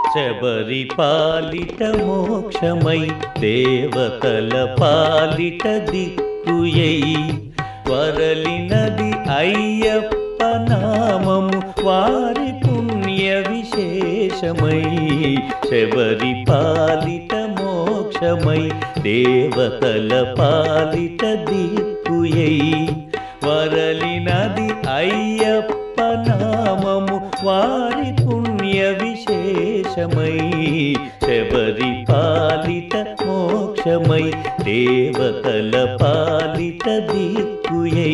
శబరి పాలిట మోక్షమై దేవతల పాలిట దిక్కుయై వరలినది అయ్యప్ప నామము వారి పుణ్య విశేషమై శబరి పాలిట మోక్షమై దేవతల పాలిట దిక్కుయై వరలినది అయ్యప్ప నామము వారి పుణ్య విశేషమై శబరి పాలిట మోక్షమై దేవతల పాలిట దిక్కుయై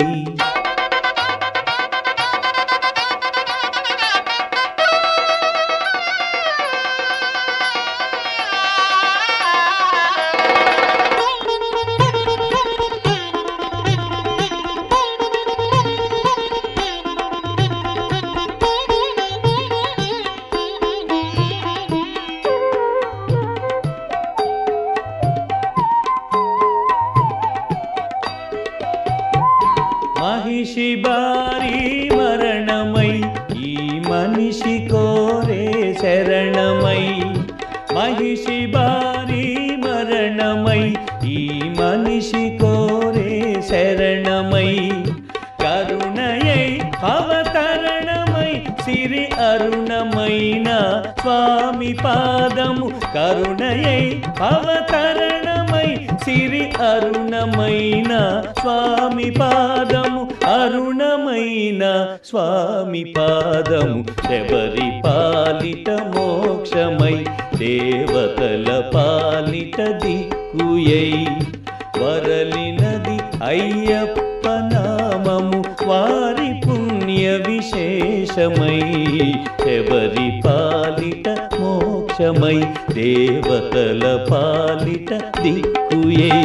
మహిషి బారి మరణమై ఈ మనిషి కోరే శరణమై మహిషి బారి మరణమై ఈ మనిషి కోరే శరణమై కరుణయై అవతరణమై సిరి అరుణమైన స్వామి పాదము కరుణయై అవతరణమై సిరి అరుణమైన స్వామి పాదము అరుణమైన స్వామి పాదము శబరి పాలిట మోక్షమై దేవతల పాలిట దిక్కుయై వరలినది అయ్యప్ప నామము వారి పుణ్య విశేషమై శబరి పాలిట మోక్షమై దేవతల పాలిట దిక్కుయై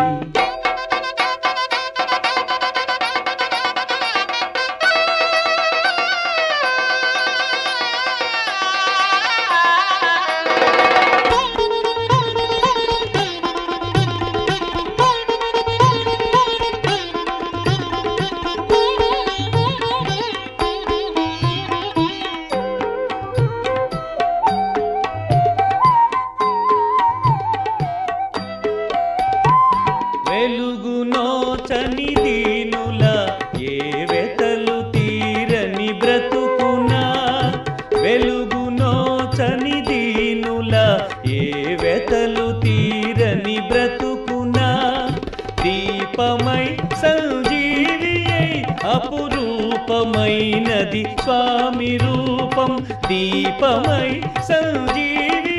వెలుగు నోచని దీనుల ఏ వెతలు తీరని బ్రతుకునా వెలుగు నోచని దీనుల ఏ వెతలు తీరని బ్రతుకునా దీపమై సంజీవి అపురూపమైనది స్వామి రూపం దీపమై సంజీవి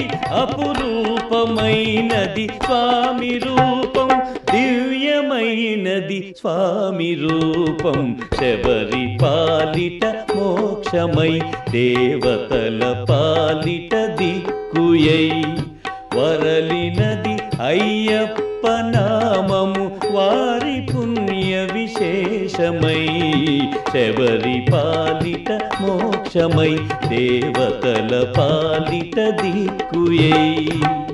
అపురూపమైనది స్వామి రూపం దివ్యమైనది స్వామి రూపం శబరి పాలిట మోక్షమై దేవతల పాలిట దిక్కుయై వరలినది అయ్యప్ప నామము వారి పుణ్య విశేషమై శబరి పాలిట మోక్షమై దేవతల పాలిట దిక్కుయై